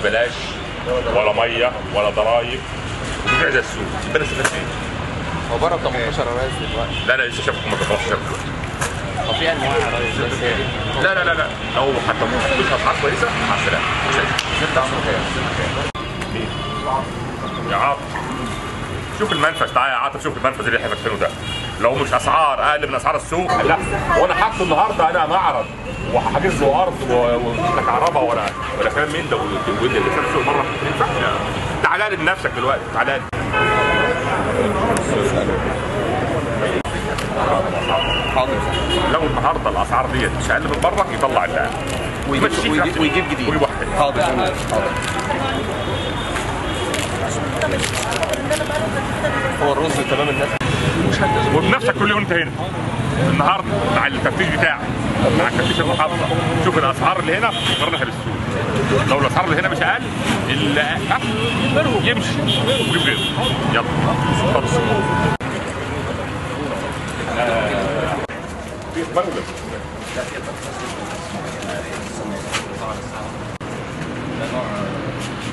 ببلاش ولا ميه ولا ضرايب وبيبيع زي السوق يبقى انا استفدت ايه؟ هو بره ب 18 يا ريس دلوقتي لا لا لسه شافكم ما تخلصش شافكم هو في انواع يا ريس بس لا لا لا لا لو حتى مش اسعار كويسه مع السلامه مش عايز. ست عمرو كام؟ مين؟ يا عاطف شوف المنفذ تعالى يا عاطف شوف المنفذ اللي احنا فاتحينه ده لو مش اسعار اقل من اسعار السوق لا وانا حاطه النهارده انا معرض وحاجز له ارض ومش لك عربه ولا ولا كلام من ده واللي اللي في السوق مره ما ينفعش تعالى لي بنفسك دلوقتي تعالى لي حاضر لو النهارده الاسعار ديت مش اقل من بره يطلع اللي ويجيب يمشيك ويجيب, نفسك. ويجيب جديد ويجيب واحد حاضر حاضر هو الرز تمام الناس وبنفسك كل يوم انت هنا النهارده مع التفتيش بتاعك مع التفتيش المحافظه شوف الاسعار اللي هنا قارنها بالسوق لو الاسعار اللي هنا مش اقل اللي ها يمشي ويجيب غيره يلا اتفضل آه، في اخبار ولا لا؟